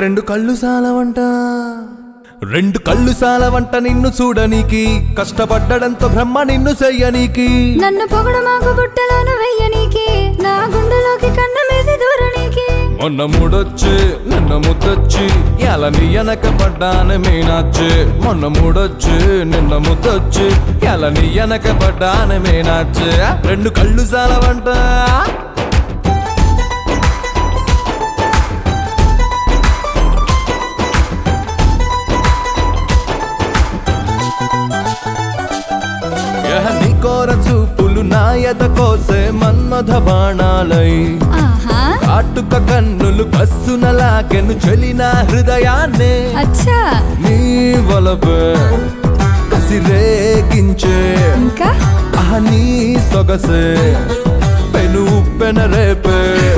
రెండు కళ్ళు సాలవంట రెండు కళ్ళు సాలవంట నిన్ను చూడనీకి కష్టపడ్డడంతో బ్రహ్మ నిన్ను చెయ్యనీకి నన్ను పొగడ మాకు బుట్టలోను వెయ్యనీకి నా గుండెలోకి కన్నమేసి దూరనీకి మొన్న మూడొచ్చి నిన్న ముద్దొచ్చి ఎలా నీ వెనక పడ్డాను మీనాచ్చి మొన్న మూడొచ్చి నిన్న ముద్దొచ్చి ఎలా నీ వెనక పడ్డాను మీనాచ్చి రెండు కళ్ళు సాలవంట యహ నీ కోర చూపులు నాయత కోసే మన్మథ బాణాలై ఆహా కాటుక కన్నులు కస్సున లాగెను చెలిన హృదయాన్నే అచ్చా నీ వలపే కసిరేగించే ఇంకా ఆహ నీ సొగసే పెను పెన రేపే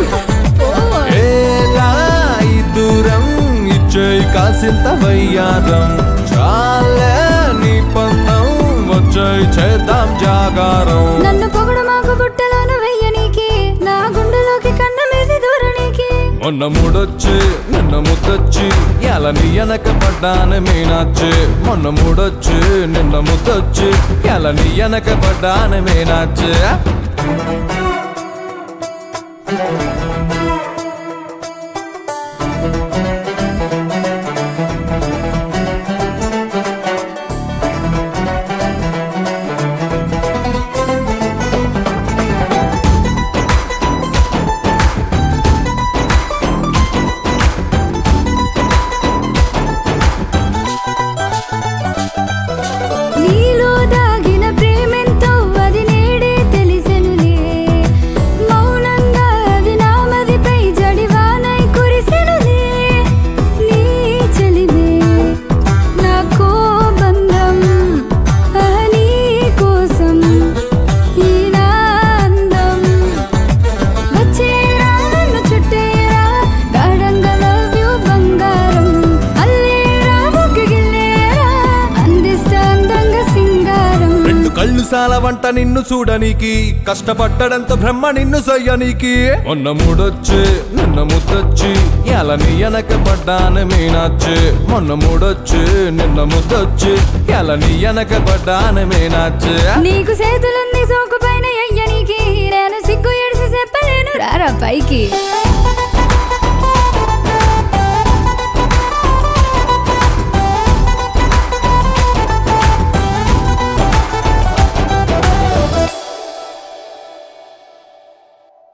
ఏలా ఈ దూరం ఇచ్చేయి కాసింత వయ్యారం చాలే నీ పందం వచ్చేయి చేద్దాం జాగారం నన్ను పొగడ మాకు బుట్టలోను వెయ్యనీకి నా గుండెలోకి కన్నమేసి దూరనీకి మొన్న మూడొచ్చి నిన్న ముద్దొచ్చి ఎలా నీ వెనక పడ్డాను మీనాచ్చి మొన్న మూడొచ్చి నిన్న ముద్దొచ్చి ఎలా నీ వెనక పడ్డాను మీనాచ్చి నీలో దాగిన ప్రేమెంతో అది నేడే తెలిసెనులే మౌనంగా అది నామదిపై జడివానై కురిసెనులే నీ చెలిమే నాకో బంధం ఆ నీ కోసం ఈ నా అందం వచ్చేరా నన్ను చుట్టేరా గాఢంగా లవ్ యు బంగారం అల్లేరా ముగ్గుగిల్లేరా అందిస్తా అందంగా సింగారం రెండు కళ్ళు సాలవంట నిన్ను చూడనీకి కష్టపడ్డడంతో బ్రహ్మ నిన్ను సయ్యనీకి మొన్న మూడొచ్చి నిన్న ముద్దొచ్చి ఎలా నీ వెనక పడ్డాను మీనాచ్చి మొన్న మూడొచ్చి నిన్న ముద్దొచ్చి ఎలా నీ వెనక పడ్డాను మీనాచ్చి నీకు చేతులుంది సోకు పైన అయ్యనికి నేను సిగ్గు ఎడిసి చెప్పలేను రారా పైకి